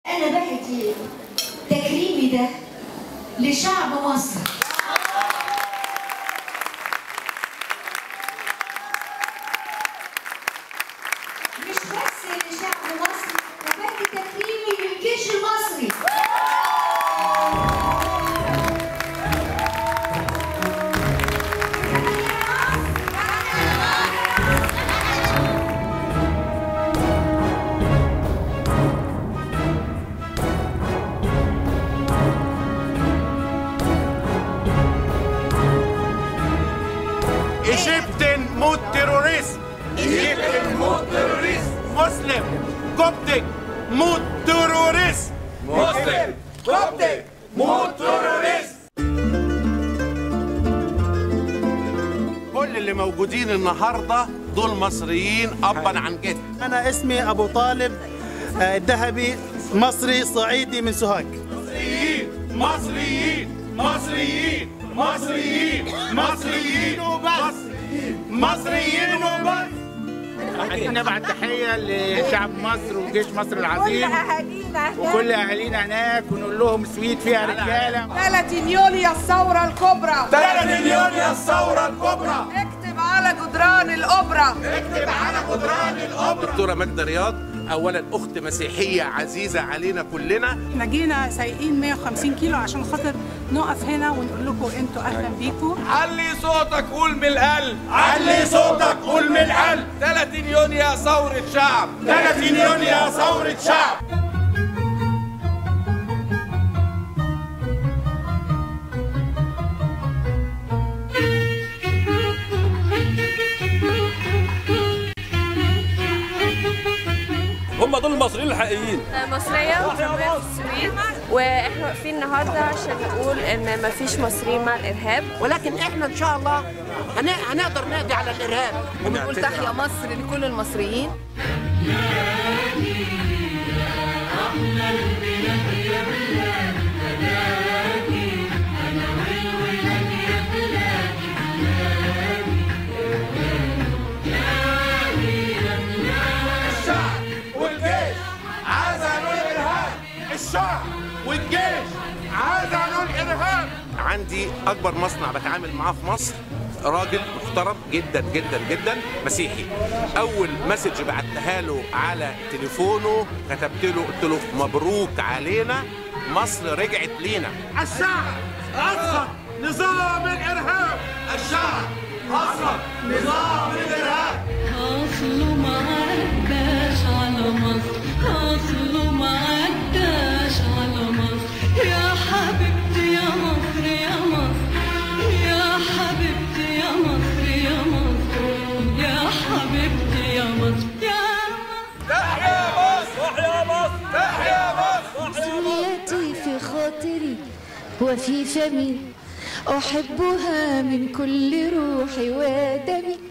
انا بهدي تكريمي ده لشعب مصر مش بس لشعب مصر وبهدي تكريمي للجيش المصري Egypten mot terrorism. Egypten mot terrorism. Muslim, Coptic mot terrorism. Muslim, Coptic mot terrorism. كل اللي موجودين النهارده دول مصريين ابا عن جد أنا اسمي أبو طالب آه، الذهبي مصري صعيدي من سوهاج مصريين مصريين مصريين مصريين مصريين وبس مصريين وبس عايزين نبعت تحية لشعب مصر وجيش مصر العظيم اهالينا وكل اهالينا هناك ونقول لهم سويد فيها رجاله 30 يوليو الثورة الكبرى 3 مليون يا الثورة الكبرى اكتب على جدران الأوبرا دكتورة مجدة رياض أولا أخت مسيحية عزيزة علينا كلنا احنا جينا سايقين 150 كيلو عشان خاطر نقف هنا ونقول لكم انتوا اهلا بيكم علي صوتك قول من القلب علي صوتك قول من القلب 30 يونيو ثورة شعب 3 مليون يا ثورة شعب هم دول المصريين الحقيقيين مصرية ومتربية في السويد واحنا واقفين النهارده عشان نقول ان مفيش مصريين مع الارهاب ولكن احنا ان شاء الله هن- هنقدر نقضي على الارهاب ونقول تحيا مصر لكل المصريين الشعب والجيش عزلوا الإرهاب الشعب والجيش عزلوا الإرهاب عندي أكبر مصنع بتعامل معاه في مصر راجل محترم جدا جدا جدا مسيحي اول مسج بعتها له على تليفونه كتبت له قلت له مبروك علينا مصر رجعت لينا الشعب اسقط نظام الارهاب الشعب اسقط نظام الارهاب اصله ما عداش على مصر اصله ما عداش على مصر يا حبيبتي يا مصر يا مصر يا حبيبتي يا مصر يا مصر يا حبيبتي يا مصر يا مصر تحيا مصر تحيا مصر تحيا مصر مصريتي في خاطري وفي فمي أحبها من كل روحي ودمي